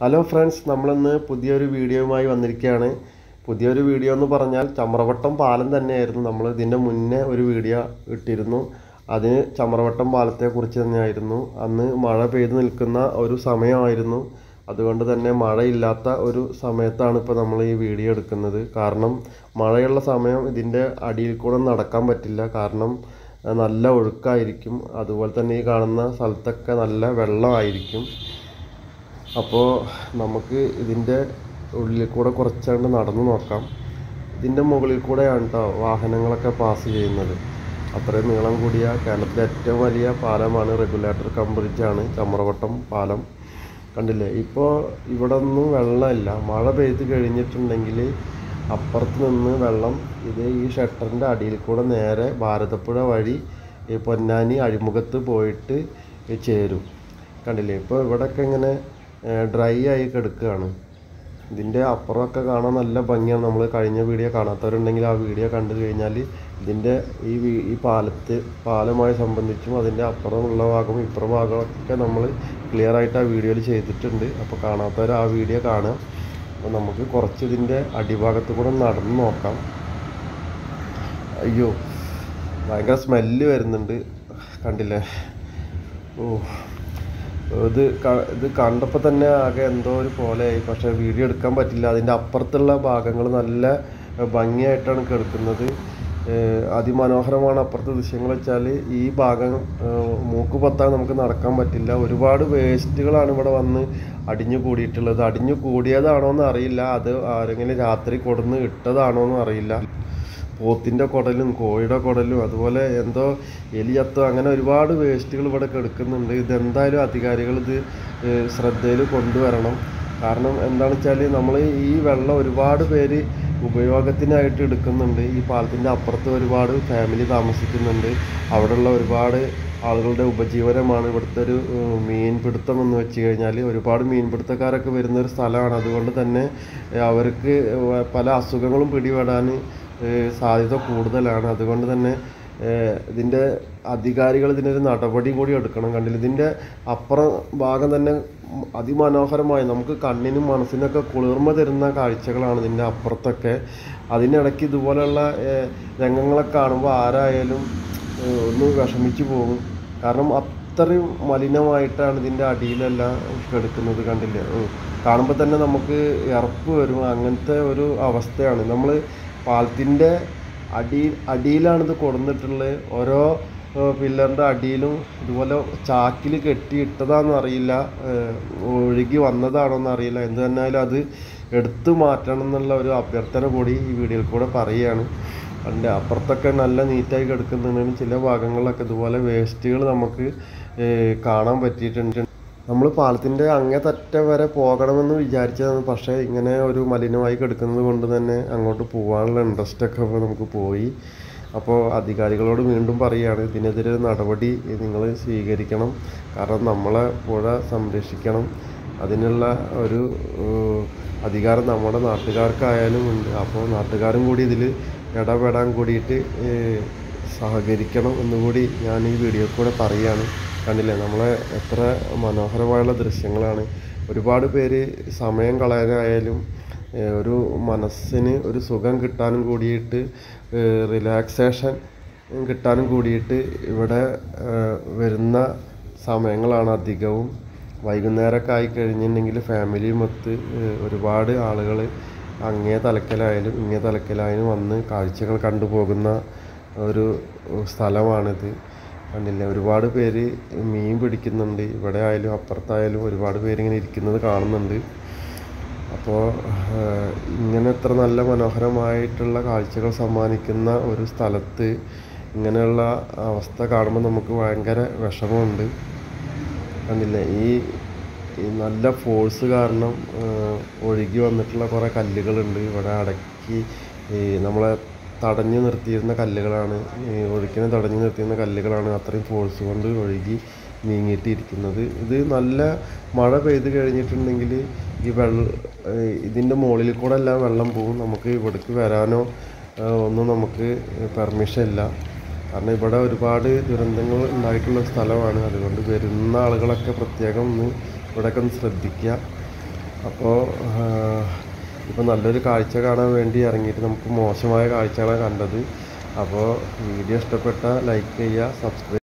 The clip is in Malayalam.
ഹലോ ഫ്രണ്ട്സ് നമ്മളിന്ന് പുതിയൊരു വീഡിയോയുമായി വന്നിരിക്കുകയാണ് പുതിയൊരു വീഡിയോ എന്ന് പറഞ്ഞാൽ ചമ്രവട്ടം പാലം തന്നെയായിരുന്നു നമ്മൾ ഇതിൻ്റെ മുന്നേ ഒരു വീഡിയോ ഇട്ടിരുന്നു അതിന് ചമ്രവട്ടം പാലത്തെക്കുറിച്ച് തന്നെയായിരുന്നു അന്ന് മഴ പെയ്തു നിൽക്കുന്ന ഒരു സമയമായിരുന്നു അതുകൊണ്ട് തന്നെ മഴയില്ലാത്ത ഒരു സമയത്താണ് ഇപ്പോൾ നമ്മൾ ഈ വീഡിയോ എടുക്കുന്നത് കാരണം മഴയുള്ള സമയം ഇതിൻ്റെ അടിയിൽ കൂടെ നടക്കാൻ പറ്റില്ല കാരണം അഹ് നല്ല ഒഴുക്കായിരിക്കും അതുപോലെ തന്നെ ഈ കാണുന്ന സ്ഥലത്തൊക്കെ നല്ല വെള്ളമായിരിക്കും അപ്പോൾ നമുക്ക് ഇതിൻ്റെ ഉള്ളിൽ കൂടെ കുറച്ചാണ്ട് നടന്നു നോക്കാം ഇതിൻ്റെ മുകളിൽ കൂടെയാണ് കേട്ടോ വാഹനങ്ങളൊക്കെ പാസ് ചെയ്യുന്നത് അത്രയും നീളം കൂടിയ കേരളത്തിലെ ഏറ്റവും വലിയ പാലമാണ് റെഗുലേറ്റർ കം ബ്രിഡ്ജാണ് ചമ്രവട്ടം പാലം കണ്ടില്ലേ ഇപ്പോൾ ഇവിടെ ഒന്നും വെള്ളമില്ല മഴ പെയ്ത് കഴിഞ്ഞിട്ടുണ്ടെങ്കിൽ അപ്പുറത്ത് നിന്ന് വെള്ളം ഇത് ഈ ഷട്ടറിൻ്റെ അടിയിൽ കൂടെ നേരെ ഭാരതപ്പുഴ വഴി ഈ പൊന്നാനി അഴിമുഖത്ത് പോയിട്ട് ചേരും കണ്ടില്ലേ ഇപ്പോൾ ഇവിടെയൊക്കെ ഇങ്ങനെ ഡ്രൈ ആയി കിടക്കുകയാണ് ഇതിൻ്റെ അപ്പുറമൊക്കെ കാണാൻ നല്ല ഭംഗിയാണ് നമ്മൾ കഴിഞ്ഞ വീഡിയോ കാണാത്തവരുണ്ടെങ്കിൽ ആ വീഡിയോ കണ്ടു കഴിഞ്ഞാൽ ഇതിൻ്റെ ഈ വീ- ഈ പാലത്ത് പാലവുമായി സംബന്ധിച്ചും അതിൻ്റെ അപ്പുറമുള്ള ഭാഗവും ഇപ്പുറം ഭാഗമൊക്കെ നമ്മൾ ക്ലിയർ ആയിട്ട് ആ വീഡിയോയിൽ ചെയ്തിട്ടുണ്ട് അപ്പോൾ കാണാത്തവർ ആ വീഡിയോ കാണുക അപ്പോൾ നമുക്ക് കുറച്ച് ഇതിൻ്റെ അടിഭാഗത്ത് കൂടെ നടന്ന് നോക്കാം അയ്യോ ഭയങ്കര സ്മെല്ല് വരുന്നുണ്ട് കണ്ടില്ലേ ഓ ഇത് ക- ഇത് കണ്ടപ്പോൾ തന്നെ ആകെ എന്തോ ഒരു പോലെയായി പക്ഷേ വീഡിയോ എടുക്കാൻ പറ്റില്ല അതിൻ്റെ അപ്പുറത്തുള്ള ഭാഗങ്ങൾ നല്ല ഭംഗിയായിട്ടാണ് കിടക്കുന്നത് ഏഹ് അതിമനോഹരമാണ് അപ്പുറത്തെ ദൃശ്യങ്ങൾ വെച്ചാൽ ഈ ഭാഗം ഏഹ് മൂക്ക് പൊത്താൻ നമുക്ക് നടക്കാൻ പറ്റില്ല ഒരുപാട് വേസ്റ്റുകളാണ് ഇവിടെ വന്ന് അടിഞ്ഞു കൂടിയിട്ടുള്ളത് അടിഞ്ഞു കൂടിയതാണോ എന്ന് അറിയില്ല അത് ആരെങ്കിലും രാത്രി കൊടുന്ന് ഇട്ടതാണോ എന്നും അറിയില്ല പോത്തിൻ്റെ കുടലും കോഴിയുടെ കുടലും അതുപോലെ എന്തോ എലിയത്തോ അങ്ങനെ ഒരുപാട് വേസ്റ്റുകൾ ഇവിടെ കിടക്കുന്നുണ്ട് ഇതെന്തായാലും അധികാരികൾ ഇത് ഏഹ് ശ്രദ്ധയിൽ കൊണ്ടുവരണം കാരണം എന്താണെന്ന് വെച്ചാൽ നമ്മൾ ഈ വെള്ളം ഒരുപാട് പേര് ഉപയോഗത്തിനായിട്ട് എടുക്കുന്നുണ്ട് ഈ പാലത്തിൻ്റെ അപ്പുറത്ത് ഒരുപാട് ഫാമിലി താമസിക്കുന്നുണ്ട് അവിടെയുള്ള ഒരുപാട് ആളുകളുടെ ഉപജീവനമാണ് ഇവിടുത്തെ ഒരു ഏഹ്, മീൻപിടുത്തം എന്ന് വെച്ച് കഴിഞ്ഞാൽ ഒരുപാട് മീൻപിടുത്തക്കാരൊക്കെ വരുന്ന ഒരു സ്ഥലമാണ് അതുകൊണ്ട് തന്നെ ഏഹ്, അവർക്ക് വ- പല അസുഖങ്ങളും പിടിപെടാൻ ഏഹ്, സാധ്യത കൂടുതലാണ് അതുകൊണ്ട് തന്നെ ഏഹ്, ഇതിൻ്റെ അധികാരികൾ ഇതിനൊരു നടപടി കൂടി എടുക്കണം കണ്ടില്ല ഇതിൻ്റെ അപ്പുറം ഭാഗം തന്നെ ഉം അതിമനോഹരമായി നമുക്ക് കണ്ണിനും മനസ്സിനൊക്കെ കുളിർമ തരുന്ന കാഴ്ചകളാണ് ഇതിൻ്റെ അപ്പുറത്തൊക്കെ അതിനിടയ്ക്ക് ഇതുപോലെയുള്ള ഏഹ്, രംഗങ്ങളൊക്കെ കാണുമ്പോൾ ആരായാലും ഏഹ്, ഒന്ന് വിഷമിച്ചു പോകും കാരണം അത്രയും മലിനമായിട്ടാണ് ഇതിൻ്റെ അടിയിലെല്ലാം കിടക്കുന്നത് കണ്ടില്ലേ ഉം. കാണുമ്പോൾ തന്നെ നമുക്ക് ഇറപ്പ് വരും അങ്ങനത്തെ ഒരു അവസ്ഥയാണ് നമ്മൾ പാലത്തിൻ്റെ അടി അടിയിലാണിത് കൊടുന്നിട്ടുള്ളത് ഓരോ പില്ലറിൻ്റെ അടിയിലും ഇതുപോലെ ചാക്കിൽ കെട്ടിയിട്ടതാണെന്ന് അറിയില്ല ഏഹ് ഒഴുകി വന്നതാണോന്ന് അറിയില്ല എന്ത് തന്നെയായാലും അത് എടുത്തു മാറ്റണം എന്നുള്ള ഒരു അഭ്യർത്ഥന കൂടി ഈ വീഡിയോയിൽ കൂടെ പറയുകയാണ് അതിൻ്റെ അപ്പുറത്തൊക്കെ നല്ല നീറ്റായി കിടക്കുന്നുണ്ടെങ്കിലും ചില ഭാഗങ്ങളിലൊക്കെ ഇതുപോലെ വേസ്റ്റുകൾ നമുക്ക് ഏഹ് കാണാൻ പറ്റിയിട്ടുണ്ട് നമ്മൾ പാലത്തിൻ്റെ അങ്ങേതറ്റ വരെ പോകണമെന്ന് വിചാരിച്ചതാണ് പക്ഷേ ഇങ്ങനെ ഒരു മലിനമായി കിടക്കുന്നത് കൊണ്ട് തന്നെ അങ്ങോട്ട് പോകാനുള്ള ഇൻട്രസ്റ്റ് ഒക്കെ ഇപ്പോൾ നമുക്ക് പോയി അപ്പോൾ അധികാരികളോട് വീണ്ടും പറയുകയാണ് ഇതിനെതിരെ ഒരു നടപടി നിങ്ങൾ സ്വീകരിക്കണം കാരണം നമ്മളെ പുഴ സംരക്ഷിക്കണം അതിനുള്ള ഒരു ഏഹ്, അധികാരം നമ്മുടെ നാട്ടുകാർക്കായാലും ഉണ്ട് അപ്പോൾ നാട്ടുകാരും കൂടി ഇതിൽ ഇടപെടാൻ കൂടിയിട്ട് ഏഹ്, സഹകരിക്കണം എന്നുകൂടി ഞാൻ ഈ വീഡിയോ കൂടെ പറയുകയാണ് കണ്ടില്ലേ നമ്മളെ എത്ര മനോഹരമായുള്ള ദൃശ്യങ്ങളാണ് ഒരുപാട് പേര് സമയം കളയാനായാലും ഏഹ്, ഒരു മനസ്സിന് ഒരു സുഖം കിട്ടാനും കൂടിയിട്ട് റിലാക്സേഷൻ കിട്ടാനും കൂടിയിട്ട് ഇവിടെ ഏഹ്, വരുന്ന സമയങ്ങളാണ് അധികവും വൈകുന്നേരമൊക്കെ ആയി കഴിഞ്ഞിട്ടുണ്ടെങ്കിൽ ഫാമിലിയുമൊത്ത് ഏഹ്, ഒരുപാട് ആളുകൾ അങ്ങേ തലക്കലായാലും ഇങ്ങേ തലക്കലായാലും വന്ന് കാഴ്ചകൾ കണ്ടുപോകുന്ന ഒരു സ്ഥലമാണിത് കണ്ടില്ലേ ഒരുപാട് പേര് മീൻ പിടിക്കുന്നുണ്ട് ഇവിടെ ആയാലും അപ്പുറത്തായാലും ഒരുപാട് പേര് ഇങ്ങനെ ഇരിക്കുന്നത് കാണുന്നുണ്ട് അപ്പോൾ ഇങ്ങനെ ഇത്ര നല്ല മനോഹരമായിട്ടുള്ള കാഴ്ചകൾ സമ്മാനിക്കുന്ന ഒരു സ്ഥലത്ത് ഇങ്ങനെയുള്ള അവസ്ഥ കാണുമ്പോൾ നമുക്ക് ഭയങ്കര വിഷമമുണ്ട് കണ്ടില്ലേ ഈ ഈ നല്ല ഫോഴ്സ് കാരണം ആ, ഒഴുകി വന്നിട്ടുള്ള കുറേ കല്ലുകളുണ്ട് ഇവിടെ അടക്കി ഈ നമ്മളെ തടഞ്ഞു നിർത്തിയിരുന്ന കല്ലുകളാണ് ഈ ഒഴുക്കിനെ തടഞ്ഞു നിർത്തിയിരുന്ന കല്ലുകളാണ് അത്രയും ഫോഴ്സ് കൊണ്ട് ഒഴുകി നീങ്ങിയിട്ടിരിക്കുന്നത് ഇത് നല്ല മഴ പെയ്ത് കഴിഞ്ഞിട്ടുണ്ടെങ്കിൽ ഈ വെള്ള ഇതിൻ്റെ മുകളിൽ കൂടെ എല്ലാം വെള്ളം പോകും നമുക്ക് ഇവിടേക്ക് വരാനോ ആ, ഒന്നും നമുക്ക് പെർമിഷൻ ഇല്ല കാരണം ഇവിടെ ഒരുപാട് ദുരന്തങ്ങൾ ഉണ്ടായിട്ടുള്ള സ്ഥലമാണ് അതുകൊണ്ട് വരുന്ന ആളുകളൊക്കെ പ്രത്യേകം ഒന്ന് ഇവിടെയൊക്കെ ഒന്ന് ശ്രദ്ധിക്കുക അപ്പോൾ ഇപ്പോൾ നല്ലൊരു കാഴ്ച കാണാൻ വേണ്ടി ഇറങ്ങിയിട്ട് നമുക്ക് മോശമായ കാഴ്ചകളാണ് കണ്ടത് അപ്പോൾ വീഡിയോ ഇഷ്ടപ്പെട്ട ലൈക്ക് ചെയ്യുക സബ്സ്ക്രൈബ്